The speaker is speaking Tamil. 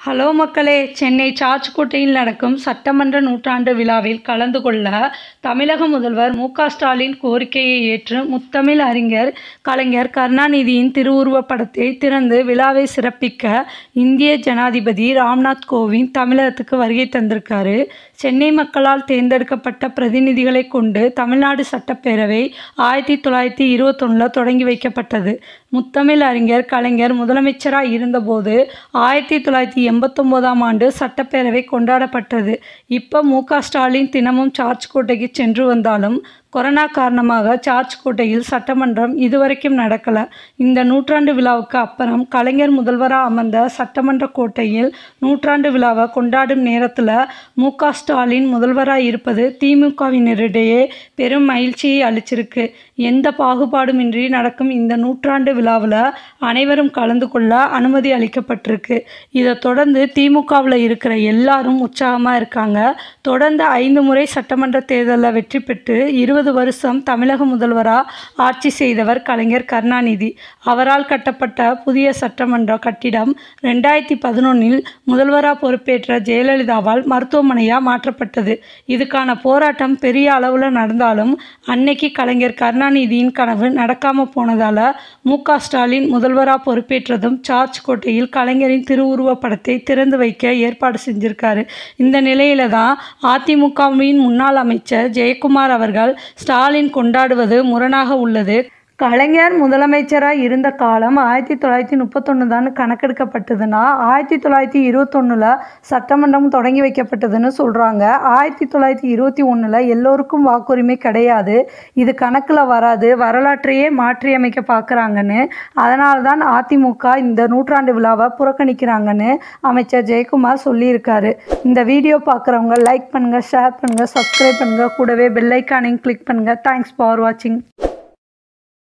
ஹலோ மக்களே சென்னை சார்ஜ்கோட்டையில் நடக்கும் சட்டமன்ற நூற்றாண்டு விழாவில் கலந்து கொள்ள தமிழக முதல்வர் மு க ஸ்டாலின் கோரிக்கையை ஏற்று முத்தமிழ் அறிஞர் கலைஞர் கருணாநிதியின் திருவுருவப் படத்தை திறந்து விழாவை சிறப்பிக்க இந்திய ஜனாதிபதி ராம்நாத் கோவிந்த் தமிழகத்துக்கு வருகை தந்திருக்காரு சென்னை மக்களால் தேர்ந்தெடுக்கப்பட்ட பிரதிநிதிகளை கொண்டு தமிழ்நாடு சட்டப்பேரவை ஆயிரத்தி தொள்ளாயிரத்தி இருபத்தொன்னில் தொடங்கி வைக்கப்பட்டது முத்தமிழ் அறிஞர் கலைஞர் முதலமைச்சராக இருந்தபோது ஆயிரத்தி தொள்ளாயிரத்தி எண்பத்தொம்போதாம் ஆண்டு சட்டப்பேரவை கொண்டாடப்பட்டது இப்போ மு க ஸ்டாலின் தினமும் சார்ஜ்கோட்டைக்கு சென்று வந்தாலும் கொரோனா காரணமாக சார்ஜ்கோட்டையில் சட்டமன்றம் இதுவரைக்கும் நடக்கலை இந்த நூற்றாண்டு விழாவுக்கு அப்புறம் கலைஞர் முதல்வராக அமர்ந்த சட்டமன்ற கோட்டையில் நூற்றாண்டு விழாவை கொண்டாடும் நேரத்தில் மு க ஸ்டாலின் முதல்வராக இருப்பது திமுகவினரிடையே பெரும் மகிழ்ச்சியை அளிச்சிருக்கு எந்த பாகுபாடுமின்றி நடக்கும் இந்த நூற்றாண்டு விழாவில் அனைவரும் கலந்து கொள்ள அனுமதி அளிக்கப்பட்டிருக்கு இதை தொடர்ந்து திமுகவில் இருக்கிற எல்லாரும் உற்சாகமாக இருக்காங்க தொடர்ந்து ஐந்து முறை சட்டமன்ற தேர்தலில் வெற்றி பெற்று இருபது வருஷம் தமிழக முதல்வராக ஆட்சி செய்தவர் கலைஞர் கருணாநிதி அவரால் கட்டப்பட்ட புதிய சட்டமன்ற கட்டிடம் ரெண்டாயிரத்தி பதினொன்னில் முதல்வராக பொறுப்பேற்ற ஜெயலலிதாவால் மருத்துவமனையாக மாற்றப்பட்டது இதுக்கான போராட்டம் பெரிய அளவில் நடந்தாலும் அன்னைக்கு கலைஞர் கருணாநிதியின் கனவு நடக்காமல் போனதால் மு க ஸ்டாலின் முதல்வராக பொறுப்பேற்றதும் சார்ஜ் கோட்டையில் கலைஞரின் திருவுருவப் படத்தை திறந்து வைக்க ஏற்பாடு செஞ்சிருக்காரு இந்த நிலையில தான் அதிமுகவின் முன்னாள் அமைச்சர் ஜெயக்குமார் அவர்கள் ஸ்டாலின் கொண்டாடுவது முரணாக உள்ளது கலைஞர் முதலமைச்சராக இருந்த காலம் ஆயிரத்தி தொள்ளாயிரத்தி முப்பத்தொன்று தான் கணக்கெடுக்கப்பட்டதுன்னா ஆயிரத்தி தொள்ளாயிரத்தி இருபத்தொன்னில் சட்டமன்றம் தொடங்கி வைக்கப்பட்டதுன்னு சொல்கிறாங்க ஆயிரத்தி தொள்ளாயிரத்தி இருபத்தி ஒன்றில் எல்லோருக்கும் வாக்குரிமை கிடையாது இது கணக்கில் வராது வரலாற்றையே மாற்றியமைக்க பார்க்குறாங்கன்னு அதனால தான் அதிமுக இந்த நூற்றாண்டு விழாவை புறக்கணிக்கிறாங்கன்னு அமைச்சர் ஜெயக்குமார் சொல்லியிருக்காரு இந்த வீடியோ பார்க்குறவங்க லைக் பண்ணுங்கள் ஷேர் பண்ணுங்கள் சப்ஸ்கிரைப் பண்ணுங்கள் கூடவே பெல் ஐக்கானையும் கிளிக் பண்ணுங்கள் தேங்க்ஸ் ஃபார் வாட்சிங்